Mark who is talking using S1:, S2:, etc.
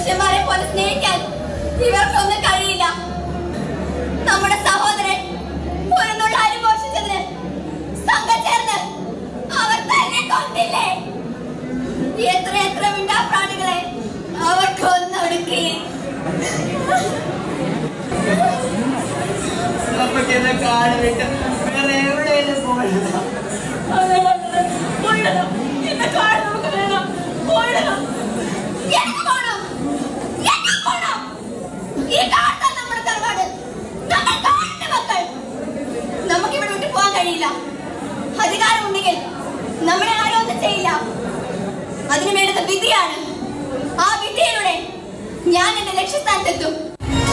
S1: മനുഷ്യന്മാരെ പോലെ സ്നേഹിക്കാൻ ഇവർക്കൊന്നും കഴിയില്ല നമ്മുടെ സഹോദരൻ ഒരു നുള്ള അരി മോഷിച്ചതിന് സംഘം ചേർന്ന് അവർ തന്നെ കൊന്നില്ലേ എത്ര എത്ര മിണ്ടാപ്രാണികളെ അവർ കൊന്നൊടുക്കി
S2: നമുക്ക് എന്നെ കാട് വിട്ട് വേറെ എവിടെയും പോകണ്ട
S1: എനിക്ക് പോണം. എനിക്ക് പോണം. ഈ കാടാണ് നമ്മുടെ തറവാട്. നമ്മൾ കാടിന്റെ മക്കൾ. നമുക്കിവിടെ വിട്ടു പോകാൻ കഴിയില്ല അധികാരമുണ്ടെങ്കിൽ നമ്മളെ ആരും ഒന്നും ചെയ്യില്ല അതിനു വേണ്ടുന്ന വിധിയാണ് ആ വിധിയിലൂടെ ഞാൻ എന്റെ ലക്ഷ്യസ്ഥാനത്തെത്തും